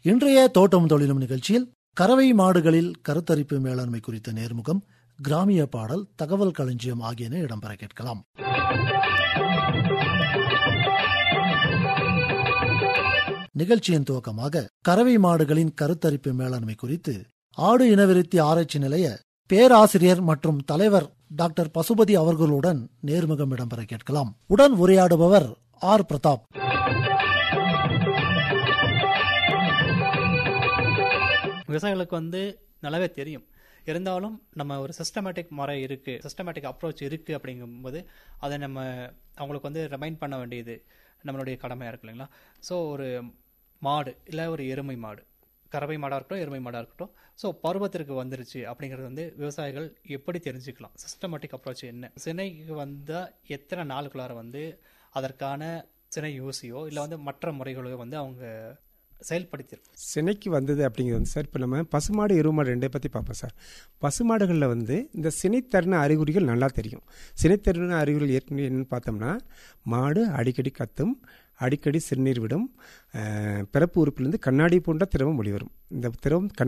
இன்றைய தோட்டம் தொழிலும் நிகழ்ச்சியில் கறவை மாடுகளில் கருத்தரிப்பு மேலாண்மை குறித்த நேர்முகம் கிராமிய பாடல் தகவல் களஞ்சியம் ஆகியன இடம்பெற கேட்கலாம் நிகழ்ச்சியின் துவக்கமாக கறவை மாடுகளின் கருத்தரிப்பு மேலாண்மை குறித்து ஆடு இனவிருத்தி ஆராய்ச்சி நிலைய பேராசிரியர் மற்றும் தலைவர் டாக்டர் பசுபதி அவர்களுடன் நேர்முகம் இடம்பெற கேட்கலாம் உடன் உரையாடுபவர் ஆர் பிரதாப் விவசாயிகளுக்கு வந்து நல்லாவே தெரியும் இருந்தாலும் நம்ம ஒரு சிஸ்டமேட்டிக் முறை இருக்குது சிஸ்டமேட்டிக் அப்ரோச் இருக்குது அப்படிங்கும்போது அதை நம்ம அவங்களுக்கு வந்து ரிமைண்ட் பண்ண வேண்டியது நம்மளுடைய கடமையாக இருக்கு இல்லைங்களா ஸோ ஒரு மாடு இல்லை ஒரு எருமை மாடு கறவை மாடாக இருக்கட்டும் எருமை மாடாக இருக்கட்டும் ஸோ பருவத்திற்கு வந்துருச்சு அப்படிங்கிறது வந்து விவசாயிகள் எப்படி தெரிஞ்சுக்கலாம் சிஸ்டமேட்டிக் அப்ரோச் என்ன சினைக்கு வந்தால் எத்தனை நாளுக்குள்ளார வந்து அதற்கான சினை யூசியோ இல்லை வந்து மற்ற முறைகளோ வந்து அவங்க செயல்படுத்தியிருக்கும் சினைக்கு வந்தது அப்படிங்கிறது வந்து சார் இப்போ நம்ம பசுமாடு எருமாடு ரெண்டே பற்றி பார்ப்போம் சார் பசுமாடுகளில் வந்து இந்த சினைத்தருண அறிகுறிகள் நல்லா தெரியும் சினைத்தருண அறிகுறிகள் ஏற்கனவே என்னன்னு பார்த்தோம்னா மாடு அடிக்கடி கத்தும் அடிக்கடி சிறுநீர் விடும் அஹ், பிறப்பு உறுப்பிலிருந்து கண்ணாடி போன்ற திரவம் வெளிவரும் இந்த திரவம் கண்